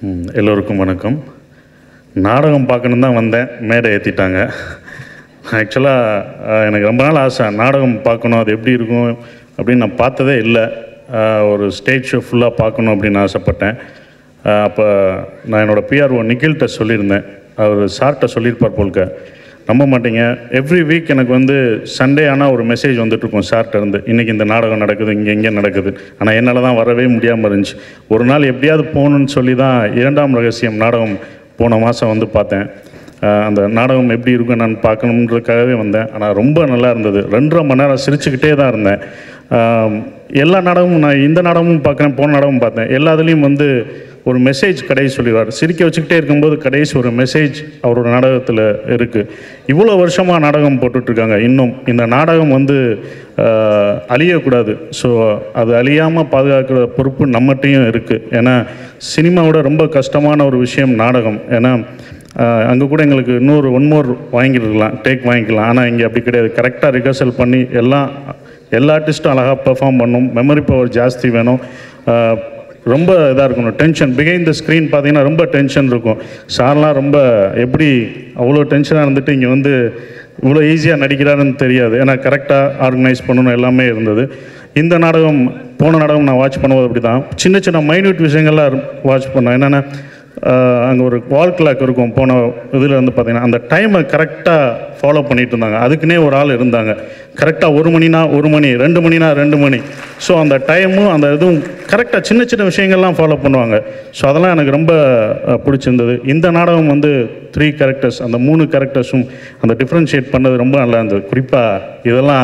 ம், எல்லோருக்கும் வணக்கம் நாடகம் பார்க்கணும் தான் வந்தேன் மேடை ஏற்றிட்டாங்க ஆக்சுவலாக எனக்கு ரொம்ப நாள் ஆசை நாடகம் பார்க்கணும் அது எப்படி இருக்கும் அப்படின்னு நான் பார்த்ததே இல்லை ஆஹ், ஒரு ஸ்டேஜ் ஷோ ஃபுல்லாக பார்க்கணும் அப்படின்னு ஆசைப்பட்டேன் அப்போ நான் என்னோடய பிஆர்ஓ நிகில்கிட்ட சொல்லியிருந்தேன் அவர் சார்கிட்ட சொல்லியிருப்பார் போல்க நம்ப மாட்டீங்க எவ்ரி வீக் எனக்கு வந்து சண்டே ஆனால் ஒரு மெசேஜ் வந்துட்டுருக்கும் சார்கிட்ட இருந்து இன்றைக்கி இந்த நாடகம் நடக்குது இங்கே இங்கே நடக்குது ஆனால் என்னால் தான் வரவே முடியாமல் இருந்துச்சு ஒரு நாள் எப்படியாவது போகணுன்னு சொல்லி தான் இரண்டாம் ரகசியம் நாடகம் போன மாதம் வந்து பார்த்தேன் ஆஹ் அந்த நாடகம் எப்படி இருக்கும் நான் பார்க்கணுன்றதுக்காகவே வந்தேன் ஆனால் ரொம்ப நல்லா இருந்தது ரெண்டரை மணி நேரம் சிரிச்சுக்கிட்டே தான் இருந்தேன் ஆம், எல்லா நாடகமும் நான் இந்த நாடகமும் பார்க்குறேன் போன நாடகமும் பார்த்தேன் எல்லா இதுலேயும் வந்து ஒரு மெசேஜ் கடைசி சொல்லிடுவார் சிரிக்க வச்சுக்கிட்டே இருக்கும்போது கடைசி ஒரு மெசேஜ் அவரோட நாடகத்தில் இருக்குது இவ்வளோ வருஷமாக நாடகம் போட்டுட்ருக்காங்க இன்னும் இந்த நாடகம் வந்து ஆஹ், அழியக்கூடாது ஸோ அது அழியாமல் பாதுகாக்கிற பொறுப்பு நம்மகிட்டையும் இருக்குது ஏன்னா சினிமாவோட ரொம்ப கஷ்டமான ஒரு விஷயம் நாடகம் ஏன்னா அங்கே கூட எங்களுக்கு இன்னொரு ஒன் மோர் வாங்கிருக்கலாம் டேக் வாங்கிக்கலாம் ஆனால் இங்கே அப்படி கிடையாது கரெக்டாக ரிஹர்சல் பண்ணி எல்லாம் எல்லா ஆர்டிஸ்ட்டும் அழகாக பெர்ஃபார்ம் பண்ணும் மெமரி பவர் ஜாஸ்தி வேணும் ஆஹ் ரொம்ப இதாக இருக்கணும் டென்ஷன் பிகைன் த ஸ்க்ரீன் பார்த்தீங்கன்னா ரொம்ப டென்ஷன் இருக்கும் சார்லாம் ரொம்ப எப்படி அவ்வளோ டென்ஷனாக இருந்துட்டு இங்கே வந்து இவ்வளோ ஈஸியாக நடிக்கிறாருன்னு தெரியாது ஏன்னா கரெக்டாக ஆர்கனைஸ் பண்ணணும் எல்லாமே இருந்தது இந்த நாடகம் போன நாடகம் நான் வாட்ச் பண்ணும்போது அப்படி தான் சின்ன சின்ன மைன்யூட் விஷயங்கள்லாம் வாட்ச் பண்ணேன் என்னென்னா அங்கே ஒரு வால் கிளாக் இருக்கும் போன இதில் வந்து பார்த்தீங்கன்னா அந்த டைமை கரெக்டாக ஃபாலோ பண்ணிட்டு இருந்தாங்க அதுக்குன்னே ஒரு ஆள் இருந்தாங்க கரெக்டாக ஒரு மணினா ஒரு மணி ரெண்டு மணினா ரெண்டு மணி ஸோ அந்த டைமும் அந்த இதுவும் கரெக்டாக சின்ன சின்ன விஷயங்கள்லாம் ஃபாலோ பண்ணுவாங்க ஸோ அதெல்லாம் எனக்கு ரொம்ப அஹ், பிடிச்சிருந்தது இந்த நாடகம் வந்து த்ரீ கேரக்டர்ஸ் அந்த மூணு கேரக்டர்ஸும் அந்த டிஃப்ரென்ஷியேட் பண்ணது ரொம்ப நல்லா இருந்தது குறிப்பாக இதெல்லாம்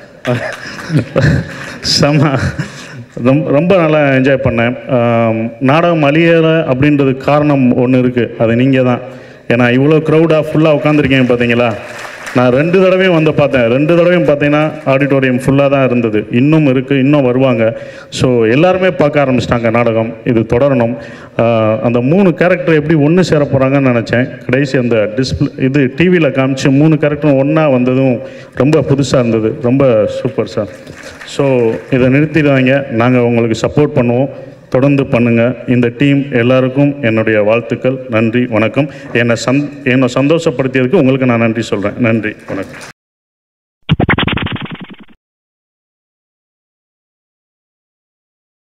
செம ரொம்ப ரொம்ப நல்லா என்ஜாய் பண்ணேன் ஆம், நாடகம் அழியலை அப்படின்றதுக்கு காரணம் ஒன்று இருக்குது அது நீங்கள் தான் ஏன்னா இவ்வளோ க்ரௌடாக ஃபுல்லாக உட்காந்துருக்கீங்க பார்த்தீங்களா நான் ரெண்டு தடவையும் வந்து பார்த்தேன் ரெண்டு தடவையும் பார்த்தீங்கன்னா ஆடிட்டோரியம் ஃபுல்லாக தான் இருந்தது இன்னும் இருக்குது இன்னும் வருவாங்க ஸோ எல்லாருமே பார்க்க ஆரம்பிச்சிட்டாங்க நாடகம் இது தொடரணும் ஆஹ், அந்த மூணு கேரக்டர் எப்படி ஒன்று சேர போகிறாங்கன்னு நினச்சேன் கடைசி அந்த டிஸ்பிளே இது டிவியில் காமிச்சு மூணு கேரக்டரும் ஒன்றா வந்ததும் ரொம்ப புதுசாக இருந்தது ரொம்ப சூப்பர் சார் ஸோ இதை நிறுத்திடுவாங்க நாங்கள் உங்களுக்கு சப்போர்ட் பண்ணுவோம் தொடர்ந்து பண்ணுங்கள் இந்த டீம் எல்லாருக்கும் என்னுடைய வாழ்த்துக்கள் நன்றி வணக்கம் என்னை சந் என்னை சந்தோஷப்படுத்தியதுக்கு உங்களுக்கு நான் நன்றி சொல்கிறேன் நன்றி வணக்கம்